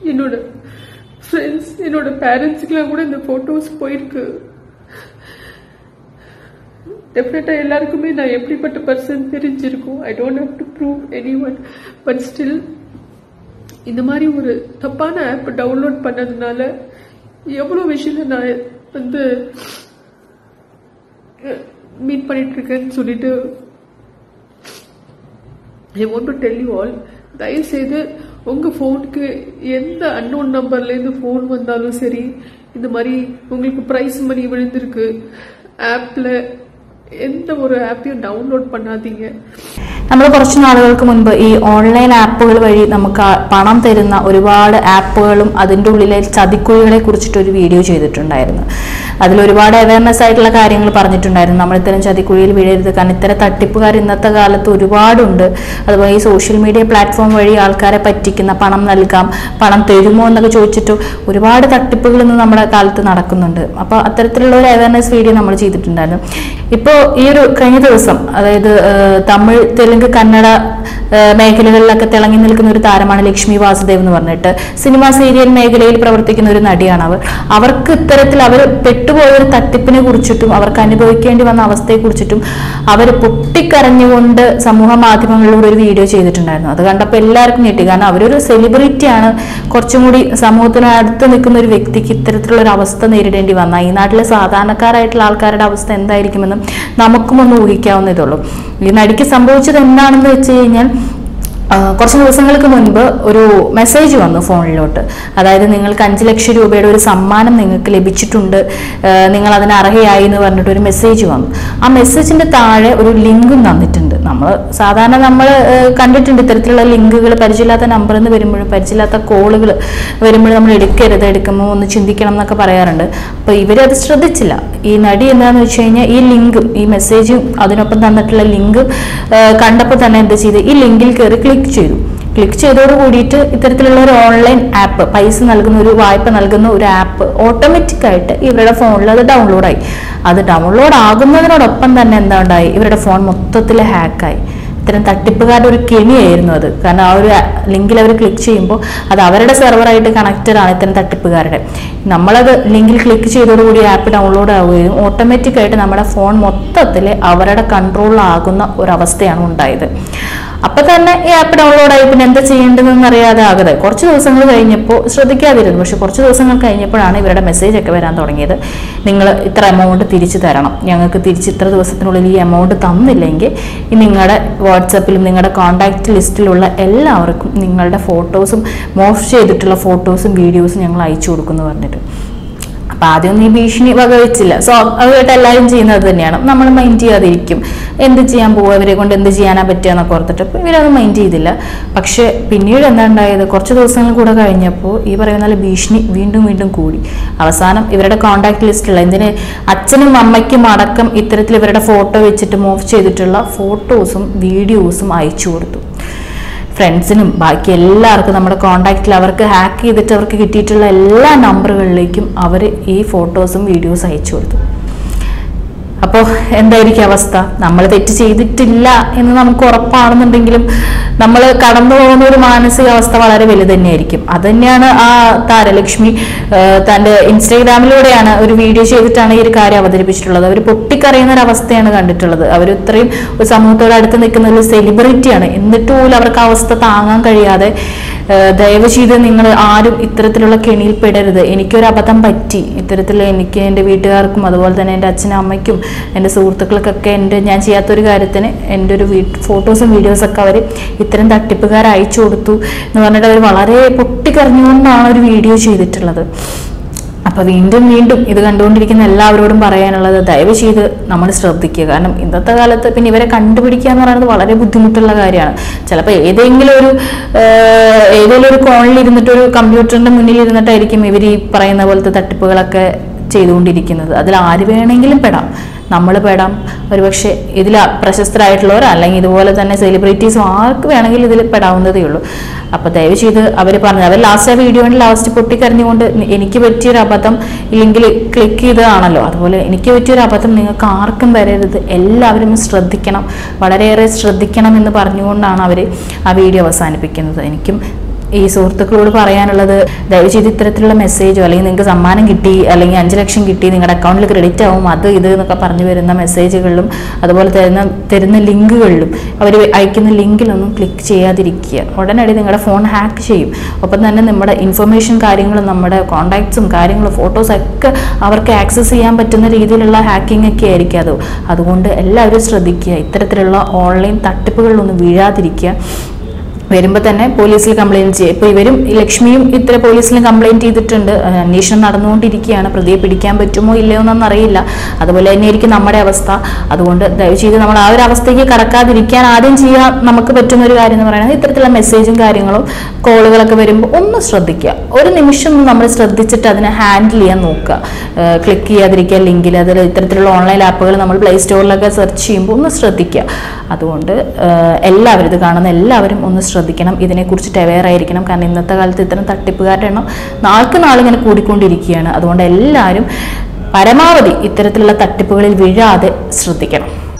என்னோட ஃப்ரெண்ட்ஸ் என்னோட பேரண்ட்ஸுக்கெல்லாம் கூட இந்த ஃபோட்டோஸ் போயிருக்கு டெஃபினட்டாக எல்லாருக்குமே நான் எப்படிப்பட்ட பர்சன் தெரிஞ்சிருக்கும் I don't have to prove anyone but still இந்த மாதிரி ஒரு தப்பான ஆப் டவுன்லோட் பண்ணதுனால எவ்வளோ விஷயத்த நான் வந்து மீட் பண்ணிட்டு இருக்கேன்னு சொல்லிட்டு I want to tell you all தயவுசெய்து உங்கள் ஃபோனுக்கு எந்த அன்னோன் நம்பர்லேருந்து ஃபோன் வந்தாலும் சரி இந்த மாதிரி உங்களுக்கு ப்ரைஸ் மணி விழுந்திருக்கு ஆப்பில் எந்த ஒரு ஆப்பையும் டவுன்லோட் பண்ணாதீங்க നമ്മൾ കുറച്ച് നാളുകൾക്ക് മുൻപ് ഈ ഓൺലൈൻ ആപ്പുകൾ വഴി നമുക്ക് ആ പണം തരുന്ന ഒരുപാട് ആപ്പുകളും അതിൻ്റെ ഉള്ളിലെ ചതിക്കുഴികളെ കുറിച്ചിട്ട് ഒരു വീഡിയോ ചെയ്തിട്ടുണ്ടായിരുന്നു അതിൽ ഒരുപാട് അവയർനെസ് ആയിട്ടുള്ള കാര്യങ്ങൾ പറഞ്ഞിട്ടുണ്ടായിരുന്നു നമ്മൾ ഇത്തരം ചതിക്കുഴിയിൽ വീഴരുത് കാരണം ഇത്തരം തട്ടിപ്പുകാർ ഇന്നത്തെ കാലത്ത് ഒരുപാടുണ്ട് അതുപോലെ ഈ സോഷ്യൽ മീഡിയ പ്ലാറ്റ്ഫോം വഴി ആൾക്കാരെ പറ്റിക്കുന്ന പണം നൽകാം പണം തരുമോ എന്നൊക്കെ ചോദിച്ചിട്ട് ഒരുപാട് തട്ടിപ്പുകൾ ഇന്ന് നമ്മുടെ കാലത്ത് നടക്കുന്നുണ്ട് അപ്പോൾ അത്തരത്തിലുള്ള ഒരു അവയർനെസ് വീഡിയോ നമ്മൾ ചെയ്തിട്ടുണ്ടായിരുന്നു ഇപ്പോൾ ഈ ഒരു കഴിഞ്ഞ ദിവസം അതായത് ഏഹ്, തമിഴ് തെലുങ്ക് കന്നഡ ഏഹ്, മേഖലകളിലൊക്കെ തിളങ്ങി നിൽക്കുന്ന ഒരു താരമാണ് ലക്ഷ്മി വാസുദേവ് എന്ന് പറഞ്ഞിട്ട് സിനിമ സീരിയൽ മേഖലയിൽ പ്രവർത്തിക്കുന്ന ഒരു നടിയാണ് അവർ അവർക്ക് ഇത്തരത്തിൽ അവർ പെട്ടുപോയ ഒരു തട്ടിപ്പിനെ കുറിച്ചിട്ടും അവർക്ക് അനുഭവിക്കേണ്ടി വന്ന അവസ്ഥയെ കുറിച്ചിട്ടും അവർ പൊട്ടിക്കരഞ്ഞുകൊണ്ട് സമൂഹ മാധ്യമങ്ങളിലൂടെ ഒരു വീഡിയോ ചെയ്തിട്ടുണ്ടായിരുന്നു അത് കണ്ടപ്പോൾ എല്ലാവർക്കും ഞെട്ടി കാരണം അവരൊരു സെലിബ്രിറ്റിയാണ് കുറച്ചും കൂടി സമൂഹത്തിന് അടുത്ത് നിൽക്കുന്ന ഒരു വ്യക്തിക്ക് ഇത്തരത്തിലുള്ള ഒരു അവസ്ഥ നേരിടേണ്ടി വന്ന ഈ നാട്ടിലെ സാധാരണക്കാരായിട്ടുള്ള ആൾക്കാരുടെ അവസ്ഥ എന്തായിരിക്കുമെന്നും നമുക്കും ഒന്ന് ഊഹിക്കാവുന്നതേ ഉള്ളൂ ഈ നടിക്ക് സംഭവിച്ചത് എന്താണെന്ന് വെച്ച് കഴിഞ്ഞാൽ ആ, കുറച്ച് ദിവസങ്ങൾക്ക് മുൻപ് ഒരു മെസ്സേജ് വന്നു ഫോണിലോട്ട് അതായത് നിങ്ങൾക്ക് അഞ്ച് ലക്ഷം രൂപയുടെ ഒരു സമ്മാനം നിങ്ങൾക്ക് ലഭിച്ചിട്ടുണ്ട് ആ, നിങ്ങൾ അതിന് അർഹയായി എന്ന് പറഞ്ഞിട്ട് ഒരു മെസ്സേജ് വന്നു ആ മെസ്സേജിന്റെ താഴെ ഒരു ലിങ്കും തന്നിട്ടുണ്ട് നമ്മൾ സാധാരണ നമ്മൾ കണ്ടിട്ടുണ്ട് ഇത്തരത്തിലുള്ള ലിങ്കുകൾ പരിചയമില്ലാത്ത നമ്പറിൽ നിന്ന് വരുമ്പോഴും പരിചയമില്ലാത്ത കോളുകൾ വരുമ്പോഴും നമ്മൾ എടുക്കരുത് എടുക്കുമ്പോൾ ഒന്ന് ചിന്തിക്കണം എന്നൊക്കെ പറയാറുണ്ട് അപ്പോൾ ഇവരത് ശ്രദ്ധിച്ചില്ല ഈ നടി എന്താണെന്ന് വെച്ച് കഴിഞ്ഞാൽ ഈ ലിങ്കും ഈ മെസ്സേജും അതിനൊപ്പം തന്നിട്ടുള്ള ലിങ്കും കണ്ടപ്പോൾ തന്നെ എന്ത് ചെയ്ത് ഈ ലിങ്കിൽ കയറി ക്ലിക്ക് ചെയ്തു ക്ലിക്ക് ചെയ്തോട് കൂടിയിട്ട് ഇത്തരത്തിലുള്ള ഒരു ഓൺലൈൻ ആപ്പ് പൈസ നൽകുന്ന ഒരു വായ്പ നൽകുന്ന ഒരു ആപ്പ് ഓട്ടോമാറ്റിക് ആയിട്ട് ഇവരുടെ ഫോണിൽ അത് ഡൗൺലോഡായി അത് ഡൗൺലോഡ് ആകുന്നതിനോടൊപ്പം തന്നെ എന്താ ഉണ്ടായി ഇവരുടെ ഫോൺ മൊത്തത്തിൽ ഹാക്കായി ഇത്തരം തട്ടിപ്പുകാരുടെ ഒരു കെണിയായിരുന്നു അത് കാരണം ആ ഒരു ലിങ്കിൽ അവർ ക്ലിക്ക് ചെയ്യുമ്പോൾ അത് അവരുടെ സെർവറായിട്ട് കണക്റ്റഡ് ആണ് ഇത്തരം തട്ടിപ്പുകാരുടെ നമ്മളത് ലിങ്കിൽ ക്ലിക്ക് ചെയ്തതോടുകൂടി ആപ്പ് ഡൗൺലോഡ് ആവുകയും ഓട്ടോമാറ്റിക് ആയിട്ട് നമ്മുടെ ഫോൺ മൊത്തത്തിൽ അവരുടെ കൺട്രോളിലാകുന്ന ഒരവസ്ഥയാണ് ഉണ്ടായത് അപ്പൊ തന്നെ ഈ ആപ്പ് ഡൗൺലോഡ് ആയി പിന്നെ എന്താ ചെയ്യേണ്ടതെന്ന് അറിയാതെ ആകതെ കുറച്ച് ദിവസങ്ങൾ കഴിഞ്ഞപ്പോൾ ശ്രദ്ധിക്കാതിരുന്നു പക്ഷെ കുറച്ച് ദിവസങ്ങൾ കഴിഞ്ഞപ്പോഴാണ് ഇവരുടെ മെസ്സേജ് ഒക്കെ വരാൻ തുടങ്ങിയത് നിങ്ങൾ ഇത്ര എമൗണ്ട് തിരിച്ചു തരണം ഞങ്ങൾക്ക് തിരിച്ച് ഇത്ര ദിവസത്തിനുള്ളിൽ ഈ എമൗണ്ട് തന്നില്ലെങ്കിൽ ഈ നിങ്ങളുടെ വാട്സപ്പിലും നിങ്ങളുടെ കോൺടാക്റ്റ് ലിസ്റ്റിലുള്ള എല്ലാവർക്കും നിങ്ങളുടെ ഫോട്ടോസും മോഫ് ചെയ്തിട്ടുള്ള ഫോട്ടോസും വീഡിയോസും ഞങ്ങൾ അയച്ചു കൊടുക്കുമെന്ന് പറഞ്ഞിട്ട് അപ്പൊ ആദ്യമൊന്നും ഈ ഭീഷണി വകവെച്ചില്ല സോ അതുമായിട്ട് എല്ലാവരും ചെയ്യുന്നത് തന്നെയാണ് നമ്മൾ മൈൻഡ് ചെയ്യാതിരിക്കും എന്ത് ചെയ്യാൻ പോവുക ഇവരെ കൊണ്ട് എന്ത് ചെയ്യാനാ പറ്റുക എന്നൊക്കെ ഓർത്തിട്ട് അപ്പൊ ഇവരത് മൈൻഡ് ചെയ്തില്ല പക്ഷെ പിന്നീട് എന്താ ഉണ്ടായത് കുറച്ച് ദിവസങ്ങൾ കൂടെ കഴിഞ്ഞപ്പോൾ ഈ പറയുന്ന പോലെ ഭീഷണി വീണ്ടും വീണ്ടും കൂടി അവസാനം ഇവരുടെ കോൺടാക്ട് ലിസ്റ്റുള്ള എന്തിന് അച്ഛനും അമ്മയ്ക്കും അടക്കം ഇത്തരത്തിൽ ഇവരുടെ ഫോട്ടോ വെച്ചിട്ട് മൂവ് ചെയ്തിട്ടുള്ള ഫോട്ടോസും വീഡിയോസും അയച്ചു കൊടുത്തു ഫ്രണ്ട്സിനും ബാക്കി എല്ലാവർക്കും നമ്മുടെ കോണ്ടാക്റ്റിൽ അവർക്ക് ഹാക്ക് ചെയ്തിട്ട് അവർക്ക് കിട്ടിയിട്ടുള്ള എല്ലാ നമ്പറുകളിലേക്കും അവർ ഈ ഫോട്ടോസും വീഡിയോസും അയച്ചു കൊടുത്തു അപ്പോൾ എന്തായിരിക്കും അവസ്ഥ നമ്മൾ തെറ്റ് ചെയ്തിട്ടില്ല എന്ന് നമുക്ക് ഉറപ്പാണെന്നുണ്ടെങ്കിലും നമ്മൾ കടന്നു പോകുന്ന ഒരു മാനസികാവസ്ഥ വളരെ വലുത് തന്നെയായിരിക്കും അത് തന്നെയാണ് ആ താരലക്ഷ്മി ആ, തൻ്റെ ഇൻസ്റ്റാഗ്രാമിലൂടെയാണ് ഒരു വീഡിയോ ചെയ്തിട്ടാണ് ഈ ഒരു കാര്യം അവതരിപ്പിച്ചിട്ടുള്ളത് അവർ പൊട്ടിക്കറിയുന്ന ഒരു അവസ്ഥയാണ് കണ്ടിട്ടുള്ളത് അവർ ഇത്രയും ഒരു സമൂഹത്തോട് അടുത്ത് നിൽക്കുന്ന ഒരു സെലിബ്രിറ്റിയാണ് എന്നിട്ട് പോലും അവർക്ക് ആ അവസ്ഥ താങ്ങാൻ കഴിയാതെ ആ, ദയവ് ചെയ്ത് നിങ്ങൾ ആരും ഇത്തരത്തിലുള്ള കെണിയിൽ പെടരുത് എനിക്കൊരു അബദ്ധം പറ്റി ഇത്തരത്തിൽ എനിക്ക് എൻ്റെ വീട്ടുകാർക്കും അതുപോലെ തന്നെ എൻ്റെ അച്ഛനും അമ്മയ്ക്കും എൻ്റെ സുഹൃത്തുക്കൾക്കൊക്കെ എൻ്റെ ഞാൻ ചെയ്യാത്തൊരു കാര്യത്തിന് എൻ്റെ ഒരു വീ ഫോട്ടോസും വീഡിയോസൊക്കെ അവർ ഇത്തരം തട്ടിപ്പുകാർ അയച്ചു കൊടുത്തു എന്ന് പറഞ്ഞിട്ട് അവർ വളരെ പൊട്ടിക്കറിഞ്ഞുകൊണ്ടാണ് ഒരു വീഡിയോ ചെയ്തിട്ടുള്ളത് അപ്പൊ വീണ്ടും വീണ്ടും ഇത് കണ്ടുകൊണ്ടിരിക്കുന്ന എല്ലാവരോടും പറയാനുള്ളത് ദയവ് ചെയ്ത് നമ്മൾ ശ്രദ്ധിക്കുക കാരണം ഇന്നത്തെ കാലത്ത് പിന്നെ ഇവരെ കണ്ടുപിടിക്കുക എന്ന് പറയുന്നത് വളരെ ബുദ്ധിമുട്ടുള്ള കാര്യമാണ് ചിലപ്പോൾ ഏതെങ്കിലും ഒരു ആഹ്, ഏതെങ്കിലും ഒരു കോണിൽ ഇരുന്നിട്ട് ഒരു കമ്പ്യൂട്ടറിന്റെ മുന്നിൽ ഇരുന്നിട്ടായിരിക്കും ഇവർ ഈ പറയുന്ന പോലത്തെ തട്ടിപ്പുകളൊക്കെ ചെയ്തുകൊണ്ടിരിക്കുന്നത് അതിൽ ആര് വേണമെങ്കിലും പെടാം നമ്മൾ പെടാം ഒരുപക്ഷെ ഇതിൽ പ്രശസ്തരായിട്ടുള്ളവർ അല്ലെങ്കിൽ ഇതുപോലെ തന്നെ സെലിബ്രിറ്റീസും ആർക്ക് വേണമെങ്കിലും ഇതിൽ പെടാവുന്നതേ ഉള്ളൂ അപ്പോൾ ദയവ് ചെയ്ത് അവർ പറഞ്ഞു അവർ ലാസ്റ്റ് ആ വീഡിയോയിൽ ലാസ്റ്റ് പൊട്ടിക്കരഞ്ഞുകൊണ്ട് എനിക്ക് പറ്റിയൊരു അബദ്ധം ഇല്ലെങ്കിൽ ക്ലിക്ക് ചെയ്തതാണല്ലോ അതുപോലെ എനിക്ക് പറ്റിയൊരു അബദ്ധം നിങ്ങൾക്ക് ആർക്കും വരരുത് എല്ലാവരും ശ്രദ്ധിക്കണം വളരെയേറെ ശ്രദ്ധിക്കണം എന്ന് പറഞ്ഞുകൊണ്ടാണ് അവർ ആ വീഡിയോ അവസാനിപ്പിക്കുന്നത് എനിക്കും ഈ സുഹൃത്തുക്കളോട് പറയാനുള്ളത് ദയവ് ചെയ്ത് ഇത്തരത്തിലുള്ള മെസ്സേജോ അല്ലെങ്കിൽ നിങ്ങൾക്ക് സമ്മാനം കിട്ടി അല്ലെങ്കിൽ അഞ്ച് ലക്ഷം കിട്ടി നിങ്ങളുടെ അക്കൗണ്ടിൽ ക്രെഡിറ്റ് ആവും അത് ഇത് എന്നൊക്കെ പറഞ്ഞു വരുന്ന മെസ്സേജുകളിലും അതുപോലെ തരുന്ന തരുന്ന ലിങ്കുകളിലും അവർ അയക്കുന്ന ലിങ്കിലൊന്നും ക്ലിക്ക് ചെയ്യാതിരിക്കുക ഉടനടി നിങ്ങളുടെ ഫോൺ ഹാക്ക് ചെയ്യും ഒപ്പം തന്നെ നമ്മുടെ ഇൻഫർമേഷൻ കാര്യങ്ങളും നമ്മുടെ കോണ്ടാക്ട്സും കാര്യങ്ങളും ഫോട്ടോസ് ഒക്കെ അവർക്ക് ആക്സസ് ചെയ്യാൻ പറ്റുന്ന രീതിയിലുള്ള ഹാക്കിംഗ് ഒക്കെ ആയിരിക്കും അത് അതുകൊണ്ട് എല്ലാവരും ശ്രദ്ധിക്കുക ഇത്തരത്തിലുള്ള ഓൺലൈൻ തട്ടിപ്പുകളിലൊന്നും വീഴാതിരിക്കുക വരുമ്പോൾ തന്നെ പോലീസിൽ കംപ്ലൈൻറ്റ് ചെയ്യുക ഇപ്പോൾ ഇവരും ഈ ലക്ഷ്മിയും ഇത്ര പോലീസിലും കംപ്ലൈൻറ്റ് ചെയ്തിട്ടുണ്ട് അഹ് അന്വേഷണം നടന്നുകൊണ്ടിരിക്കുകയാണ് പ്രതിയെ പിടിക്കാൻ പറ്റുമോ ഇല്ലയോ എന്നൊന്നും അറിയില്ല അതുപോലെ തന്നെയായിരിക്കും നമ്മുടെ അവസ്ഥ അതുകൊണ്ട് ദയവ് ചെയ്ത് നമ്മൾ ആ ഒരു അവസ്ഥയ്ക്ക് കടക്കാതിരിക്കാൻ ആദ്യം ചെയ്യാൻ നമുക്ക് പറ്റുന്ന ഒരു കാര്യം എന്ന് പറയുന്നത് ഇത്തരത്തിലുള്ള മെസ്സേജും കാര്യങ്ങളും കോളുകളൊക്കെ വരുമ്പോൾ ഒന്ന് ശ്രദ്ധിക്കുക ഒരു നിമിഷം ഒന്ന് നമ്മൾ ശ്രദ്ധിച്ചിട്ട് അതിനെ ഹാൻഡിൽ ചെയ്യാൻ നോക്കുക ക്ലിക്ക് ചെയ്യാതിരിക്കുക ലിങ്കിൽ അതിൽ ഇത്തരത്തിലുള്ള ഓൺലൈൻ ആപ്പുകൾ നമ്മൾ പ്ലേ സ്റ്റോറിലൊക്കെ സെർച്ച് ചെയ്യുമ്പോൾ ഒന്ന് ശ്രദ്ധിക്കുക അതുകൊണ്ട് ഏഹ്, എല്ലാവരും ഇത് കാണുന്ന എല്ലാവരും ഒന്ന് ശ്രദ്ധിക്കണം ഇതിനെക്കുറിച്ചിട്ട് അവെയർ ആയിരിക്കണം കാരണം ഇന്നത്തെ കാലത്ത് ഇത്തരം തട്ടിപ്പുകാരുടെ എണ്ണം നാൾക്ക് നാളിങ്ങനെ കൂടിക്കൊണ്ടിരിക്കുകയാണ് അതുകൊണ്ട് എല്ലാവരും പരമാവധി ഇത്തരത്തിലുള്ള തട്ടിപ്പുകളിൽ വീഴാതെ ശ്രദ്ധിക്കണം